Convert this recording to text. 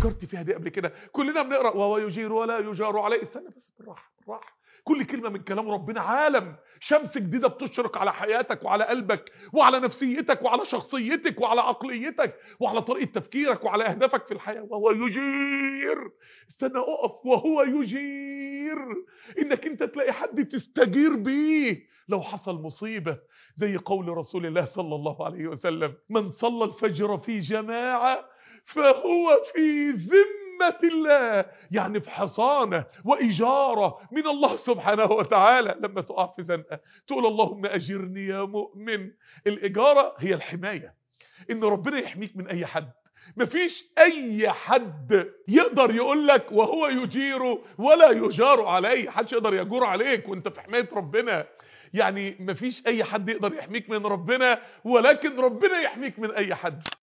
فكرت فيها دي قبل كده كلنا بنقرا وهو يجير ولا يجار عليه استنى بس بالراحه بالراحه كل كلمه من كلام ربنا عالم شمس جديده بتشرق على حياتك وعلى قلبك وعلى نفسيتك وعلى شخصيتك وعلى عقليتك وعلى طريقه تفكيرك وعلى اهدافك في الحياه وهو يجير استنى اقف وهو يجير انك انت تلاقي حد تستجير بيه لو حصل مصيبه زي قول رسول الله صلى الله عليه وسلم من صلى الفجر في جماعه فهو في ذمة الله يعني في حصانة وإجارة من الله سبحانه وتعالى لما تقع في زنقة تقول اللهم أجرني يا مؤمن الإجارة هي الحماية إن ربنا يحميك من أي حد مفيش أي حد يقدر يقول لك وهو يجير ولا يجار عليه حدش يقدر يجور عليك وانت في حماية ربنا يعني مفيش أي حد يقدر يحميك من ربنا ولكن ربنا يحميك من أي حد